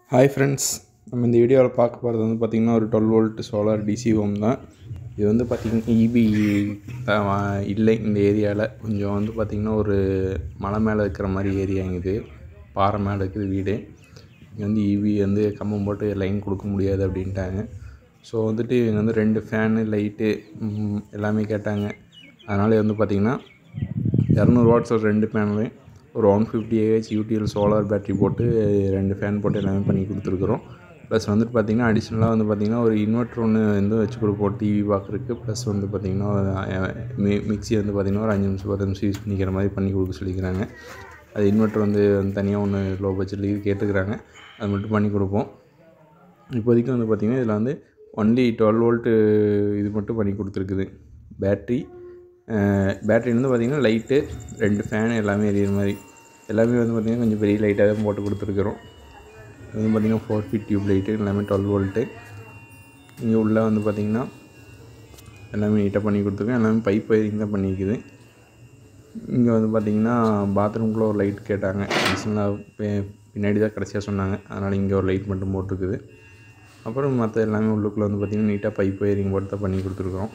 hi friends நம்ம இந்த வீடியோவில் பார்க்க போகிறது வந்து பார்த்திங்கன்னா ஒரு twelve volt solar DC home தான் இது வந்து பார்த்திங்கன்னா இபி இல்லை இந்த ஏரியாவில் கொஞ்சம் வந்து பார்த்திங்கன்னா ஒரு மலை மேலே இருக்கிற மாதிரி ஏரியாங்க இது பாறை மேலே இருக்குது வீடு இங்கே வந்து இபி வந்து கம்பம் போட்டு லைன் கொடுக்க முடியாது அப்படின்ட்டாங்க ஸோ வந்துட்டு இவங்க வந்து ரெண்டு ஃபேனு லைட்டு எல்லாமே கேட்டாங்க அதனால் வந்து பார்த்திங்கன்னா இரநூறு வாட்ஸ் ஒரு ரெண்டு பேனலு ஒரு one fifty AH UTL solar battery போட்டு ரெண்டு ஃபேன் போட்டு எல்லாமே பண்ணி கொடுத்துருக்குறோம் ப்ளஸ் வந்துட்டு பார்த்திங்கன்னா அடிஷ்னலாக வந்து பார்த்திங்கன்னா ஒரு இன்வெர்ட்ரு ஒன்று வந்து வச்சு கொடுப்போம் டிவி பார்க்குறதுக்கு ப்ளஸ் வந்து பார்த்திங்கன்னா மி மிக்ஸி வந்து பார்த்திங்கன்னா ஒரு அஞ்சு நிமிஷம் பத்து நிமிஷம் யூஸ் பண்ணிக்கிற மாதிரி பண்ணி கொடுக்க சொல்லிக்கிறாங்க அது இன்வெர்ட்ரு வந்து தனியாக ஒன்று லோ பட்ஜெட்லேயே கேட்டுக்கிறாங்க அது மட்டும் பண்ணி கொடுப்போம் இப்போதைக்கு வந்து பார்த்திங்கன்னா இதில் வந்து ஒன்லி டுவெல் வோல்ட்டு இது மட்டும் பண்ணி கொடுத்துருக்குது பேட்ரி பேட்ரி வந்து பார்த்திங்கன்னா லைட்டு ரெண்டு ஃபேன் எல்லாமே எரியிற மாதிரி எல்லாமே வந்து பார்த்திங்கன்னா கொஞ்சம் பெரிய லைட்டாக தான் போட்டு கொடுத்துருக்குறோம் இது வந்து பார்த்திங்கன்னா ஃபோர் ஃபீட் டியூப் லைட்டு எல்லாமே டுவெல் வோல்ட்டு இங்கே உள்ளே வந்து பார்த்திங்கன்னா எல்லாமே நீட்டாக பண்ணி கொடுத்துருக்கோம் எல்லாமே பைப் ஒயரிங் தான் பண்ணியிருக்குது இங்கே வந்து பார்த்திங்கன்னா பாத்ரூம்குள்ளே ஒரு லைட் கேட்டாங்க அடிஷ்னலாக பின்னாடி தான் கடைசியாக சொன்னாங்க அதனால் இங்கே ஒரு லைட் மட்டும் போட்டிருக்குது அப்புறம் மற்ற எல்லாமே உள்ளுக்குள்ளே வந்து பார்த்திங்கன்னா நீட்டாக பைப் ஒயரிங் போட்டு தான் பண்ணி கொடுத்துருக்குறோம்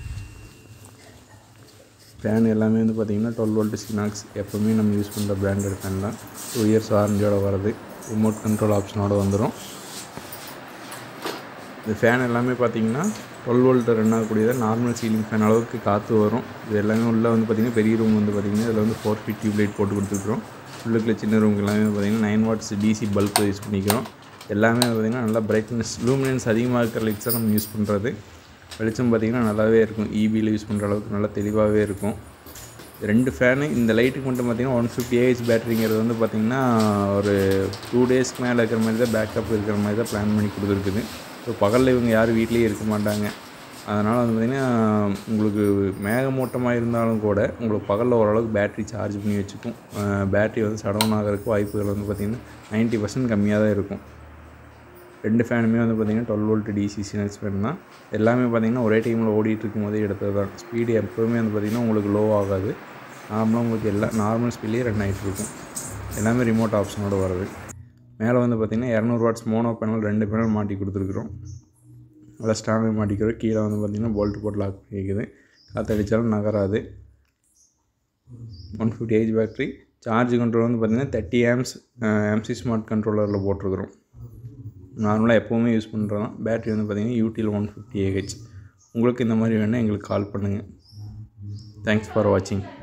ஃபேன் எல்லாமே வந்து பார்த்திங்கன்னா டுவெல் வோல்ட் சினாக்ஸ் எப்போவுமே நம்ம யூஸ் பண்ணுற பிராண்டட் ஃபேன் தான் டூ இயர்ஸ் வாரண்டியோட வருது ரிமோட் கண்ட்ரோல் ஆப்ஷனோட வந்துடும் இந்த ஃபேன் எல்லாமே பார்த்திங்கன்னா டுவெல் வோல்ட் ரன் ஆகக்கூடியது நார்மல் சீலிங் ஃபேன் அளவுக்கு காற்று வரும் இது எல்லாமே உள்ளே வந்து பார்த்திங்கன்னா பெரிய ரூம் வந்து பார்த்திங்கன்னா இதில் வந்து ஃபோர் ஃபீட் டியூப் லைட் போட்டு கொடுத்துருக்குறோம் உள்ளுக்குள்ள சின்ன ரூமுக்கு எல்லாமே பார்த்திங்கன்னா nine watts DC bulb use பண்ணிக்கிறோம் எல்லாமே பார்த்திங்கன்னா நல்லா பிரைட்னஸ் லூமினன்ஸ் அதிகமாக இருக்கிற லைட்ஸ் தான் நம்ம யூஸ் பண்ணுறது வெளிச்சம் பார்த்திங்கன்னா நல்லாவே இருக்கும் இபியில் யூஸ் பண்ணுற அளவுக்கு நல்லா தெளிவாகவே இருக்கும் ரெண்டு ஃபேனு இந்த லைட்டுக்கு மட்டும் பார்த்திங்கன்னா ஒன் ஃபிஃப்டி ஏஹெச் பேட்டரிங்கிறது வந்து பார்த்திங்கன்னா ஒரு டூ டேஸ்க்கு மேலே இருக்கிற மாதிரி தான் பேக்கப் இருக்கிற மாதிரி தான் பிளான் பண்ணி கொடுத்துருக்குது ஸோ பகலில் இவங்க யாரும் வீட்லேயே இருக்க மாட்டாங்க அதனால் வந்து பார்த்திங்கன்னா உங்களுக்கு மேகமூட்டமாக இருந்தாலும் கூட உங்களுக்கு பகலில் ஓரளவுக்கு பேட்ரி சார்ஜ் பண்ணி வச்சுக்கும் பேட்ரி வந்து சடவுன் ஆகிறதுக்கு வாய்ப்புகள் வந்து பார்த்திங்கன்னா நைன்ட்டி பர்சன்ட் கம்மியாக தான் இருக்கும் ரெண்டு ஃபேனுமே வந்து பார்த்திங்கன்னா டுவெல் வோல்ட் டிசி சினஸ் ஃபேன் தான் எல்லாமே பார்த்திங்கன்னா ஒரே டைமில் ஓடிட்டு இருக்கும் போதே எடுத்தது தான் ஸ்பீடு எப்போவுமே வந்து பார்த்திங்கன்னா உங்களுக்கு லோ ஆகாது நார்மலாக உங்களுக்கு எல்லா நார்மல் ஸ்பீட்லேயே ரன் ஆகிட்டு இருக்கும் எல்லாமே ரிமோட் ஆப்ஷனோட வருது மேலே வந்து பார்த்திங்கன்னா இரநூறு வாட்ஸ் மோனோ பேனல் ரெண்டு பேனல் மாட்டி கொடுத்துருக்குறோம் நல்லா ஸ்ட்ராங்காக மாட்டிக்கிறோம் கீழே வந்து பார்த்திங்கன்னா போல்ட் போட்டு லாக் பண்ணிக்குது காற்றடிச்சாலும் நகராது one fifty AH battery charge control வந்து பார்த்திங்கன்னா தேர்ட்டி ஆம்ஸ் எம்சி ஸ்மார்ட் கண்ட்ரோலரில் போட்டிருக்கிறோம் நார்மலாக எப்போவுமே யூஸ் பண்ணுறோம் பேட்ரி வந்து பார்த்திங்கன்னா யூடியில் ஒன் ஃபிஃப்டி ஏஹெச் உங்களுக்கு இந்த மாதிரி வேணால் எங்களுக்கு கால் பண்ணுங்கள் தேங்க்ஸ் ஃபார் வாட்சிங்